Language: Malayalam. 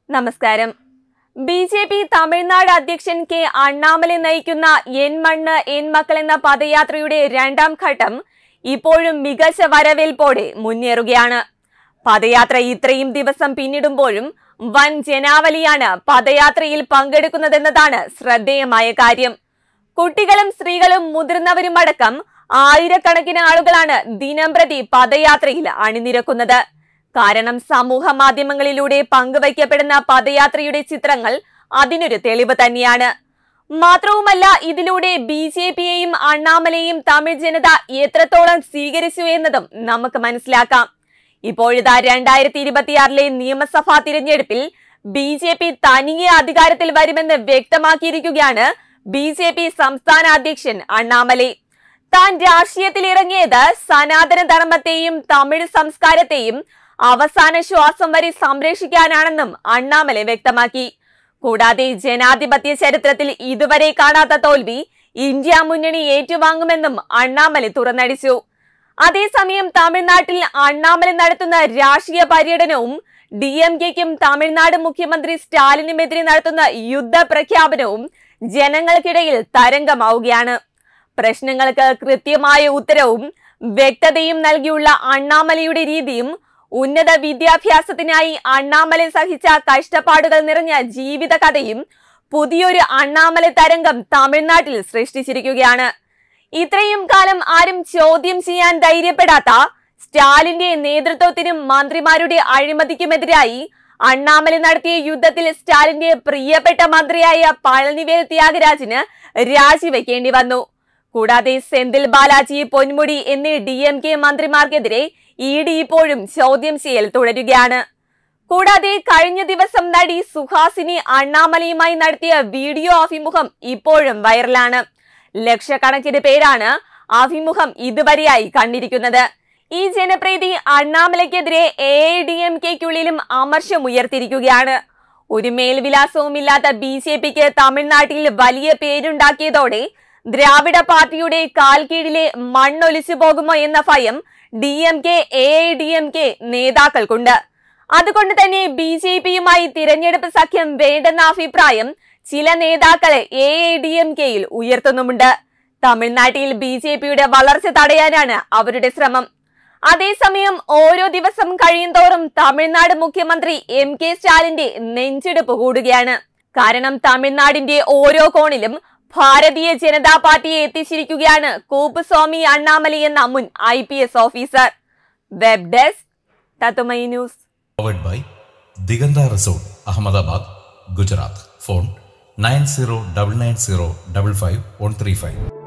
നമസ്കാരം ബി ജെ പി തമിഴ്നാട് അധ്യക്ഷൻ കെ അണ്ണാമലെ നയിക്കുന്ന എൻ മണ്ണ് എൻ മക്കൾ എന്ന പദയാത്രയുടെ രണ്ടാം ഘട്ടം ഇപ്പോഴും മികച്ച വരവേൽപ്പോടെ മുന്നേറുകയാണ് പദയാത്ര ഇത്രയും ദിവസം പിന്നിടുമ്പോഴും വൻ ജനാവലിയാണ് പദയാത്രയിൽ പങ്കെടുക്കുന്നതെന്നതാണ് ശ്രദ്ധേയമായ കാര്യം കുട്ടികളും സ്ത്രീകളും മുതിർന്നവരും അടക്കം ആയിരക്കണക്കിന് ആളുകളാണ് ദിനംപ്രതി പദയാത്രയിൽ അണിനിരക്കുന്നത് കാരണം സമൂഹ മാധ്യമങ്ങളിലൂടെ പങ്കുവയ്ക്കപ്പെടുന്ന പദയാത്രയുടെ ചിത്രങ്ങൾ അതിനൊരു തെളിവ് തന്നെയാണ് മാത്രവുമല്ല ഇതിലൂടെ ബി ജെ പിയെയും അണ്ണാമലയെയും തമിഴ് ജനത എത്രത്തോളം സ്വീകരിച്ചു എന്നതും നമുക്ക് മനസ്സിലാക്കാം ഇപ്പോഴിതാ രണ്ടായിരത്തി ഇരുപത്തിയാറിലെ നിയമസഭാ തിരഞ്ഞെടുപ്പിൽ ബി ജെ പി തനിയെ അധികാരത്തിൽ വരുമെന്ന് വ്യക്തമാക്കിയിരിക്കുകയാണ് ബി ജെ പി സംസ്ഥാന അധ്യക്ഷൻ അണ്ണാമലൈ താൻ രാഷ്ട്രീയത്തിൽ ഇറങ്ങിയത് സനാതന ധർമ്മത്തെയും തമിഴ് സംസ്കാരത്തെയും അവസാന ശ്വാസം വരെ സംരക്ഷിക്കാനാണെന്നും അണ്ണാമലൈ വ്യക്തമാക്കി കൂടാതെ ജനാധിപത്യ ചരിത്രത്തിൽ ഇതുവരെ കാണാത്ത തോൽവി ഇന്ത്യ മുന്നണി ഏറ്റുവാങ്ങുമെന്നും അണ്ണാമലൈ തുറന്നടിച്ചു അതേസമയം തമിഴ്നാട്ടിൽ അണ്ണാമലൈ നടത്തുന്ന രാഷ്ട്രീയ പര്യടനവും ഡി എം കെക്കും തമിഴ്നാട് മുഖ്യമന്ത്രി സ്റ്റാലിനുമെതിരെ നടത്തുന്ന യുദ്ധ പ്രഖ്യാപനവും ജനങ്ങൾക്കിടയിൽ തരംഗമാവുകയാണ് പ്രശ്നങ്ങൾക്ക് കൃത്യമായ ഉത്തരവും വ്യക്തതയും നൽകിയുള്ള അണ്ണാമലയുടെ രീതിയും ഉന്നത വിദ്യാഭ്യാസത്തിനായി അണ്ണാമല സഹിച്ച കഷ്ടപ്പാടുകൾ നിറഞ്ഞ ജീവിത കഥയും പുതിയൊരു അണ്ണാമല തരംഗം തമിഴ്നാട്ടിൽ സൃഷ്ടിച്ചിരിക്കുകയാണ് ഇത്രയും കാലം ആരും ചോദ്യം ചെയ്യാൻ ധൈര്യപ്പെടാത്ത സ്റ്റാലിന്റെ നേതൃത്വത്തിനും മന്ത്രിമാരുടെ അഴിമതിക്കുമെതിരായി അണ്ണാമല നടത്തിയ യുദ്ധത്തിൽ സ്റ്റാലിന്റെ പ്രിയപ്പെട്ട മന്ത്രിയായ പളനിവേൽ ത്യാഗരാജിന് രാജിവെക്കേണ്ടി വന്നു കൂടാതെ സെന്തിൽ ബാലാജി പൊന്മുടി എന്നീ ഡി എം കെ മന്ത്രിമാർക്കെതിരെ ഇ ഡി ഇപ്പോഴും ചോദ്യം ചെയ്യൽ തുടരുകയാണ് കൂടാതെ കഴിഞ്ഞ ദിവസം നടി സുഹാസിനി അണ്ണാമലയുമായി നടത്തിയ വീഡിയോ അഭിമുഖം ഇപ്പോഴും വൈറലാണ് ലക്ഷക്കണക്കിന് പേരാണ് അഭിമുഖം ഇതുവരെയായി കണ്ടിരിക്കുന്നത് ഈ ജനപ്രീതി അണ്ണാമലയ്ക്കെതിരെ എ ഐ ഡി എം കെക്കുള്ളിലും അമർഷമുയർത്തിയിരിക്കുകയാണ് ഒരു മേൽവിലാസവുമില്ലാത്ത ബി ജെ പിക്ക് തമിഴ്നാട്ടിൽ വലിയ പേരുണ്ടാക്കിയതോടെ ദ്രാവിഡ പാർട്ടിയുടെ കാൽ കീഴിലെ മണ്ണൊലിച്ചു പോകുമോ എന്ന ഭയം D M K A I D M K നേതാക്കൾക്കുണ്ട് അതുകൊണ്ട് തന്നെ ബി ജെ പിയുമായി തിരഞ്ഞെടുപ്പ് സഖ്യം വേണ്ടെന്ന അഭിപ്രായം ചില നേതാക്കളെ എ ഐ ഡി എം കെയിൽ ഉയർത്തുന്നുമുണ്ട് തമിഴ്നാട്ടിൽ ബി ജെ പിയുടെ വളർച്ച തടയാനാണ് അവരുടെ ശ്രമം അതേസമയം ഓരോ ദിവസം കഴിയുന്തോറും തമിഴ്നാട് മുഖ്യമന്ത്രി എം കെ സ്റ്റാലിന്റെ നെഞ്ചെടുപ്പ് കൂടുകയാണ് കാരണം തമിഴ്നാടിന്റെ ഓരോ കോണിലും ഭാരതീയ ജനതാ പാർട്ടിയെ എത്തിച്ചിരിക്കുകയാണ് കൂപ്പുസ്വാമി അണ്ണാമലൈ എന്ന മുൻ I P S officer web desk തത്തുമൈ news powered by Diganta resort Ahmedabad Gujarat phone nine zero double nine zero double five one three five